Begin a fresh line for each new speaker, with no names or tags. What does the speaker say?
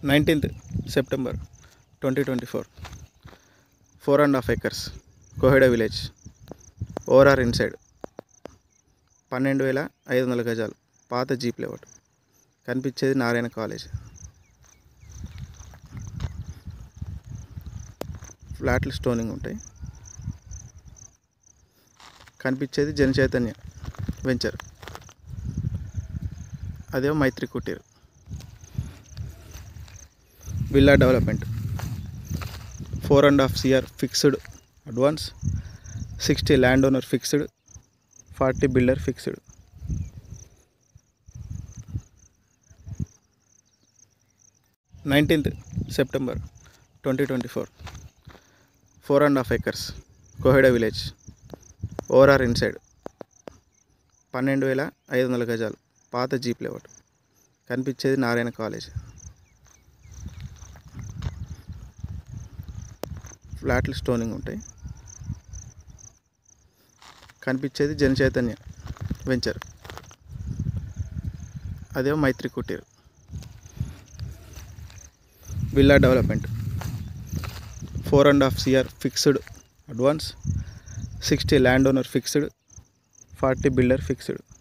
nineteenth September twenty twenty four four and half acres Koheda village ORR inside పన్నెండు వేల ఐదు వందల గజాలు పాత జీప్ లేఅవుట్ కనిపించేది నారాయణ కాలేజ్ ఫ్లాట్లు స్టోనింగ్ ఉంటాయి కనిపించేది జన చైతన్య వెంచర్ అదేమో Maitri Kutir villa development four and half CR fixed advance sixty land owner fixed forty builder fixed nineteenth September twenty twenty four four and half acres Koheda village ORR inside పన్నెండు వేల ఐదు వందల గజాలు పాత జీప్ లేఅవుట్ కనిపించేది నారాయణ కాలేజ్ ఫ్లాట్లు stoning ఉంటాయి కనిపించేది జన చైతన్య వెంచర్ అదేమో Maitri Kutir villa development four and half CR fixed advance sixty land owner fixed forty builder fixed